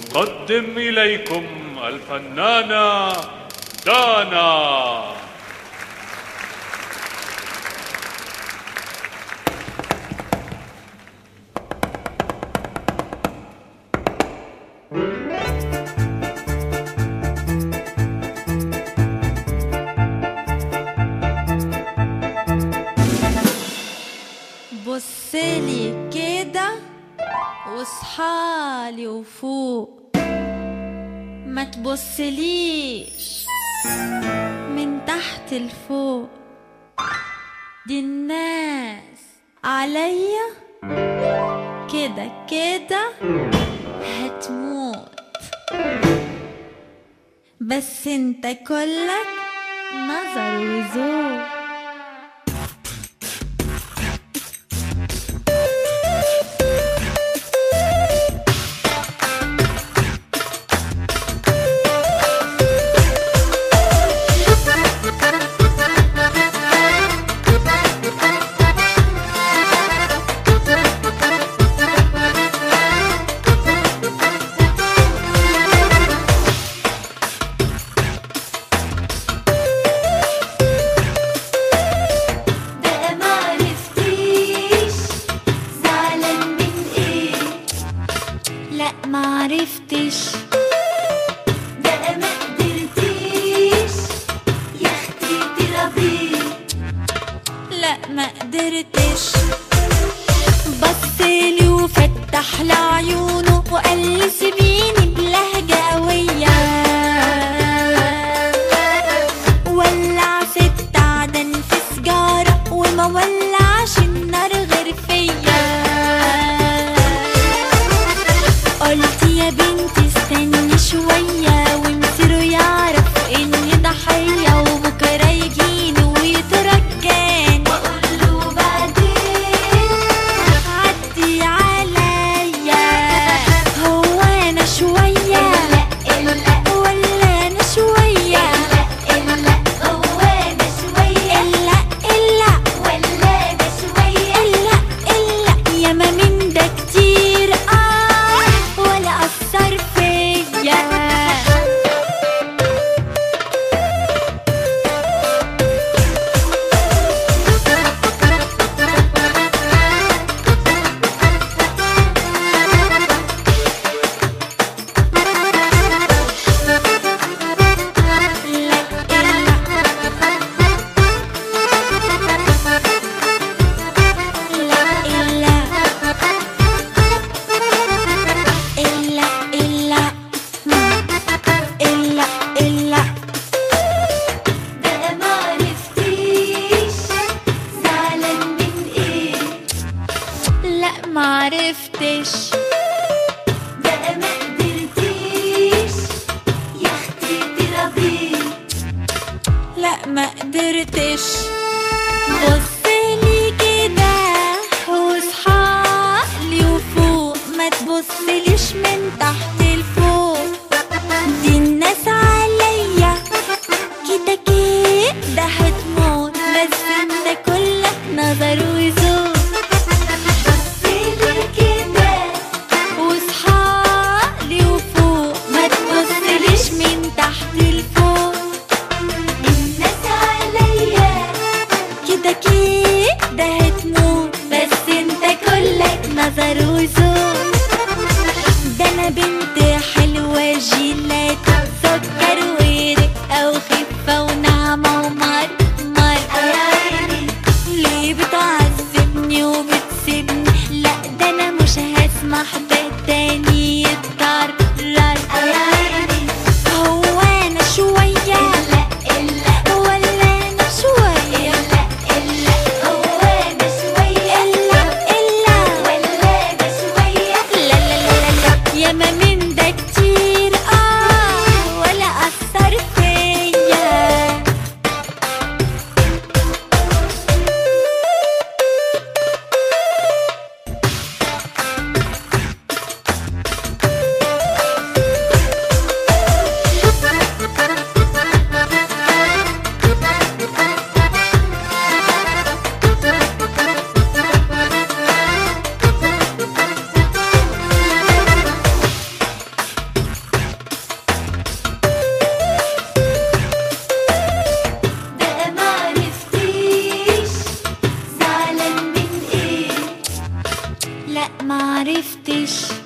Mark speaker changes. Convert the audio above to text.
Speaker 1: أقدم إليكم الفنانة دانا
Speaker 2: بصلي كده واصحالي وفوق ما تبصليش من تحت لفوق دي الناس عليا كده كده هتموت بس انت كلك نظر وذوق
Speaker 3: بقى معرفتيش زعلان من ايه
Speaker 2: لا معرفتش
Speaker 3: بقى ما قدرتيش يا اختي ترضيه
Speaker 2: لا ما قدرتش بصلي وفتح لعيونه وقال لي سيبيني بلهجة قوية ولع ست عدن في سجارة وما ولعش النار غير فيا قلت يا بنتي استني شوية ومصيره يعرف اني ضحية وبكرة يجيني ويترجاني
Speaker 3: واقوله بعدين
Speaker 2: عدي عليا هو انا شوية
Speaker 3: لا لا
Speaker 2: ولا انا شوية
Speaker 3: لا لا هو انا شويه
Speaker 2: الا الا
Speaker 3: ولا انا شويه
Speaker 2: الا الا ياما من ده كتير اه ولا اثر فيا لا إلا إلا إلا إلا إلا
Speaker 3: بقى معرفتيش زعلان من ايه
Speaker 2: لا معرفتش
Speaker 3: بقى ما قدرتيش يا اختي ترضيه
Speaker 2: لا ما قدرتش بصلي كده واصحالي وفوق ما تبصليش من تحت لفوق دي الناس عليا كده كده هتموت بس انت كلك نظر وذوق
Speaker 3: بصيلي كده
Speaker 2: واصحالي وفوق ما تبصليش من تحت لفوق
Speaker 3: الناس عليا
Speaker 2: قدرتيش